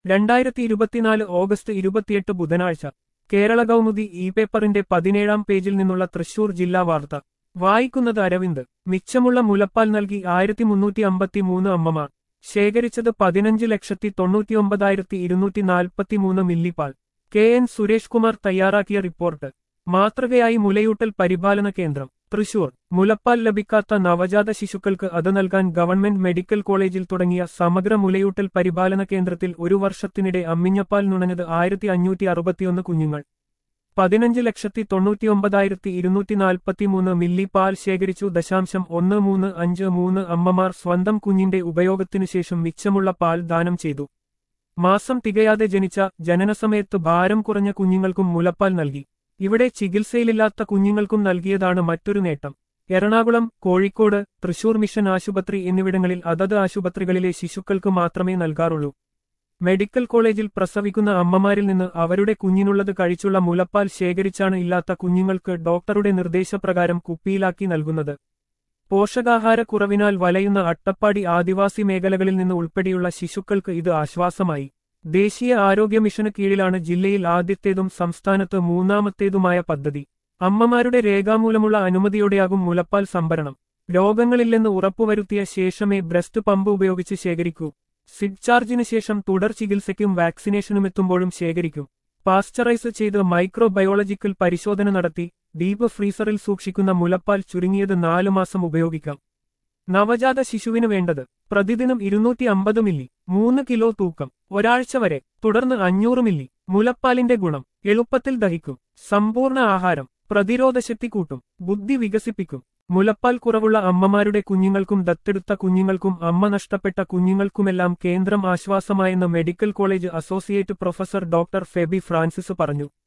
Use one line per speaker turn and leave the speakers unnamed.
രണ്ടായിരത്തി ഇരുപത്തിനാല് ഓഗസ്റ്റ് ഇരുപത്തിയെട്ട് ബുധനാഴ്ച കേരള കൗമുദി ഇ പേപ്പറിന്റെ പതിനേഴാം പേജിൽ നിന്നുള്ള തൃശൂർ ജില്ലാ വാർത്ത വായിക്കുന്നത് അരവിന്ദ് മിച്ചമുള്ള മുലപ്പാൽ നൽകി ആയിരത്തി മുന്നൂറ്റി അമ്പത്തി മൂന്ന് അമ്മമാർ ശേഖരിച്ചത് പതിനഞ്ച് ലക്ഷത്തി തൊണ്ണൂറ്റിയൊമ്പതായിരത്തി ഇരുന്നൂറ്റി നാൽപ്പത്തിമൂന്ന് മില്ലിപ്പാൽ കെ എൻ സുരേഷ് കുമാർ തയ്യാറാക്കിയ റിപ്പോർട്ട് മാതൃകയായി മുലയൂട്ടൽ പരിപാലന കേന്ദ്രം തൃശൂർ മുലപ്പാൽ ലഭിക്കാത്ത നവജാത ശിശുക്കൾക്ക് അത് നൽകാൻ ഗവൺമെന്റ് മെഡിക്കൽ കോളേജിൽ തുടങ്ങിയ സമഗ്ര മുലയൂട്ടൽ പരിപാലന കേന്ദ്രത്തിൽ ഒരു വർഷത്തിനിടെ അമ്മിഞ്ഞപ്പാൽ നുണഞ്ഞത് ആയിരത്തി അഞ്ഞൂറ്റി അറുപത്തിയൊന്ന് കുഞ്ഞുങ്ങൾ പതിനഞ്ച് ലക്ഷത്തി തൊണ്ണൂറ്റിയൊമ്പതായിരത്തി ഇരുന്നൂറ്റി നാൽപ്പത്തിമൂന്ന് മില്ലി പാൽ ശേഖരിച്ചു ദശാംശം ഒന്ന് മൂന്ന് അഞ്ച് മൂന്ന് അമ്മമാർ സ്വന്തം കുഞ്ഞിന്റെ ഉപയോഗത്തിനു ശേഷം മിച്ചമുള്ള പാൽ ദാനം ചെയ്തു മാസം തികയാതെ ജനിച്ച ജനനസമയത്ത് ഭാരം കുറഞ്ഞ കുഞ്ഞുങ്ങൾക്കും മുലപ്പാൽ നൽകി ഇവിടെ ചികിത്സയിലില്ലാത്ത കുഞ്ഞുങ്ങൾക്കും നൽകിയതാണ് മറ്റൊരു നേട്ടം എറണാകുളം കോഴിക്കോട് തൃശൂർ മിഷൻ ആശുപത്രി എന്നിവിടങ്ങളിൽ അതത് ആശുപത്രികളിലെ ശിശുക്കൾക്ക് മാത്രമേ നൽകാറുള്ളൂ മെഡിക്കൽ കോളേജിൽ പ്രസവിക്കുന്ന അമ്മമാരിൽ നിന്ന് അവരുടെ കുഞ്ഞിനുള്ളത് കഴിച്ചുള്ള മുലപ്പാൽ ശേഖരിച്ചാണ് ഇല്ലാത്ത കുഞ്ഞുങ്ങൾക്ക് ഡോക്ടറുടെ നിർദ്ദേശപ്രകാരം കുപ്പിയിലാക്കി നൽകുന്നത് പോഷകാഹാരക്കുറവിനാൽ വലയുന്ന അട്ടപ്പാടി ആദിവാസി മേഖലകളിൽ നിന്ന് ഉൾപ്പെടെയുള്ള ശിശുക്കൾക്ക് ഇത് ആശ്വാസമായി ദേശീയ ആരോഗ്യ മിഷന് കീഴിലാണ് ജില്ലയിൽ ആദ്യത്തേതും സംസ്ഥാനത്ത് മൂന്നാമത്തേതുമായ പദ്ധതി അമ്മമാരുടെ രേഖാമൂലമുള്ള അനുമതിയോടെയാകും മുലപ്പാൽ സംഭരണം രോഗങ്ങളില്ലെന്ന് ഉറപ്പുവരുത്തിയ ശേഷമേ ബ്രസ്റ്റ് പമ്പ് ഉപയോഗിച്ച് ശേഖരിക്കൂ സിഡ് ചാർജിന് ശേഷം തുടർ ചികിത്സയ്ക്കും വാക്സിനേഷനുമെത്തുമ്പോഴും ശേഖരിക്കും പാസ്ചറൈസ് ചെയ്ത് മൈക്രോബയോളജിക്കൽ പരിശോധന നടത്തി ഡീപ് ഫ്രീസറിൽ സൂക്ഷിക്കുന്ന മുലപ്പാൽ ചുരുങ്ങിയത് നാലു മാസം ഉപയോഗിക്കാം നവജാത ശിശുവിന് വേണ്ടത് പ്രതിദിനം ഇരുന്നൂറ്റി അമ്പത് മില്ലി മൂന്ന് കിലോ തൂക്കം ഒരാഴ്ച വരെ തുടർന്ന് അഞ്ഞൂറ് മില്ലി മുലപ്പാലിന്റെ ഗുണം എളുപ്പത്തിൽ ദഹിക്കും സമ്പൂർണ്ണ ആഹാരം പ്രതിരോധശക്തി കൂട്ടും ബുദ്ധി വികസിപ്പിക്കും മുലപ്പാൽ കുറവുള്ള അമ്മമാരുടെ കുഞ്ഞുങ്ങൾക്കും ദത്തെടുത്ത കുഞ്ഞുങ്ങൾക്കും അമ്മ നഷ്ടപ്പെട്ട കുഞ്ഞുങ്ങൾക്കുമെല്ലാം കേന്ദ്രം ആശ്വാസമായെന്ന് medical college associate professor doctor Febi Francis പറഞ്ഞു